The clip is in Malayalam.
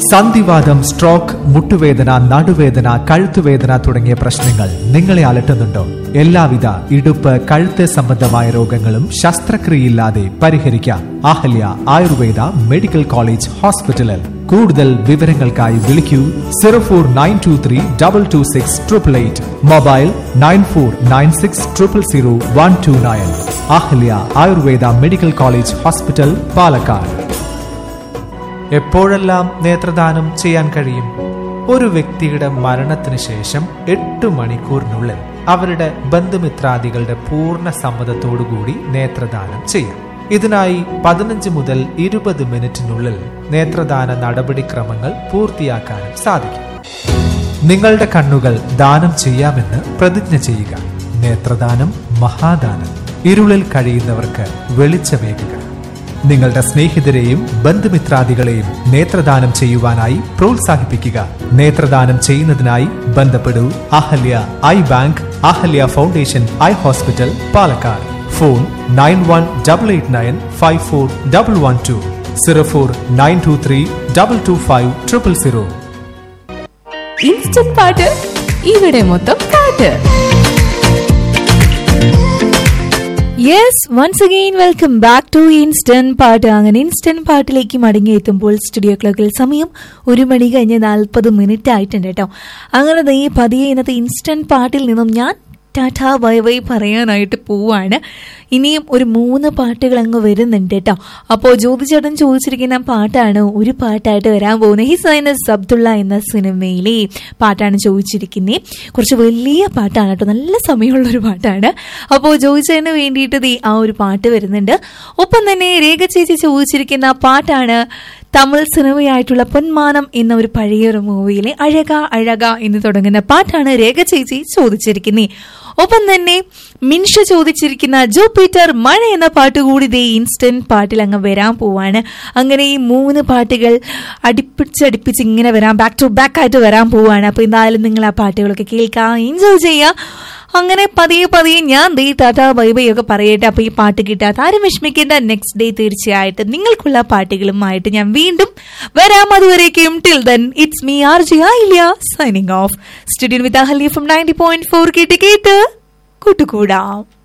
സന്ധിവാദം സ്ട്രോക്ക് മുട്ടുവേദന നടുവേദന കഴുത്തുവേദന തുടങ്ങിയ പ്രശ്നങ്ങൾ നിങ്ങളെ അലട്ടുന്നുണ്ടോ എല്ലാവിധ ഇടുപ്പ് കഴുത്ത് സംബന്ധമായ രോഗങ്ങളും ശസ്ത്രക്രിയയില്ലാതെ പരിഹരിക്കാം അഹല്യ ആയുർവേദ മെഡിക്കൽ കോളേജ് ഹോസ്പിറ്റലിൽ കൂടുതൽ വിവരങ്ങൾക്കായി വിളിക്കൂ zero four nine two three double two six triple eight mobile nine four nine six triple zero one two nine Ahalya Ayurveda medical college hospital Palakkad എപ്പോഴെല്ലാം നേത്രദാനം ചെയ്യാൻ കഴിയും ഒരു വ്യക്തിയുടെ മരണത്തിന് ശേഷം എട്ട് മണിക്കൂറിനുള്ളിൽ അവരുടെ ബന്ധുമിത്രാദികളുടെ പൂർണ്ണ സമ്മതത്തോടുകൂടി നേത്രദാനം ചെയ്യാം ഇതിനായി പതിനഞ്ച് മുതൽ ഇരുപത് മിനിറ്റിനുള്ളിൽ നേത്രദാന നടപടിക്രമങ്ങൾ പൂർത്തിയാക്കാനും സാധിക്കും നിങ്ങളുടെ കണ്ണുകൾ ദാനം ചെയ്യാമെന്ന് പ്രതിജ്ഞ ചെയ്യുക നേത്രദാനം മഹാദാനം ഇരുളിൽ കഴിയുന്നവർക്ക് വെളിച്ചമേകുക നിങ്ങളുടെ സ്നേഹിതരെയും ബന്ധുമിത്രാദികളെയും നേത്രദാനം ചെയ്യുവാനായി പ്രോത്സാഹിപ്പിക്കുക നേത്രദാനം ചെയ്യുന്നതിനായി ബന്ധപ്പെടൂ Ahalya eye bank Ahalya foundation eye hospital Palakkad phone nine one double eight nine five four double one two zero four nine two three double two five triple zero instant പാട്ട് ഇവിടെ മൊത്തം പാട്ട് yes once again welcome back to instant പാട്ട് അങ്ങനെ ഇൻസ്റ്റന്റ് പാട്ടിലേക്ക് മടങ്ങിയെത്തുമ്പോൾ സ്റ്റുഡിയോ ക്ലോക്കിൽ സമയം ഒരു മണി കഴിഞ്ഞ് നാൽപ്പത് മിനിറ്റ് ആയിട്ടുണ്ട് കേട്ടോ അങ്ങനെ ദേ പതിയെ ഇന്നത്തെ ഇൻസ്റ്റന്റ് പാട്ടിൽ നിന്നും ഞാൻ ടാറ്റ ബൈ ബൈ പറയാനായിട്ട് പോവാണ് ഇനിയും ഒരു മൂന്ന് പാട്ടുകൾ അങ്ങ് വരുന്നുണ്ട് കേട്ടോ അപ്പോൾ ജ്യോതിചേട്ടൻ ചോദിച്ചിരിക്കുന്ന പാട്ടാണ് ഒരു പാട്ടായിട്ട് വരാൻ പോകുന്നത് ഹിസൈനസ് അബ്ദുള്ള എന്ന സിനിമയിലെ പാട്ടാണ് ചോദിച്ചിരിക്കുന്നത് കുറച്ച് വലിയ പാട്ടാണ് കേട്ടോ നല്ല സമയമുള്ള ഒരു പാട്ടാണ് അപ്പോൾ ജോയിച്ചേന് വേണ്ടിയിട്ട് ദേ ആ ഒരു പാട്ട് വരുന്നുണ്ട് ഒപ്പം തന്നെ രേഖ ചേച്ചി ചോദിച്ചിരിക്കുന്ന പാട്ടാണ് തമിഴ് സിനിമയായിട്ടുള്ള പൊന്മാനം എന്ന ഒരു പഴയൊരു മൂവിയിലെ അഴക അഴക എന്ന് തുടങ്ങുന്ന പാട്ടാണ് രേഖ ചേച്ചി ചോദിച്ചിരിക്കുന്നത് ഒപ്പം തന്നെ മിൻഷ ചോദിച്ചിരിക്കുന്ന ജൂപ്പിറ്റർ മഴ എന്ന പാട്ട് കൂടി ദേ ഇൻസ്റ്റന്റ് പാട്ടിൽ അങ്ങ് വരാൻ പോവാണ് അങ്ങനെ ഈ മൂന്ന് പാട്ടുകൾ അടുപ്പിച്ചടുപ്പിച്ച് ഇങ്ങനെ വരാൻ ബാക്ക് ടു ബാക്ക് ആയിട്ട് വരാൻ പോവാണ് അപ്പൊ എന്തായാലും നിങ്ങൾ ആ പാട്ടുകളൊക്കെ കേൾക്കാം എൻജോയ് ചെയ്യാം അങ്ങനെ പതിയെ പതിയെ ഞാൻ ദേ ടാറ്റ ബൈ ബൈ ഒക്കെ പറയട്ടെ അപ്പൊ ഈ പാട്ട് കിട്ടാത്ത ആരും വിഷമിക്കേണ്ട നെക്സ്റ്റ് ഡേ തീർച്ചയായിട്ടും നിങ്ങൾക്കുള്ള പാട്ടുകളുമായിട്ട് ഞാൻ വീണ്ടും വരാം അതുവരേക്കും till then it's me R J ആയില്ല signing off studio with Ahalya from ninety point four കേട്ട് കേട്ട് കൂട്ടുകൂടാം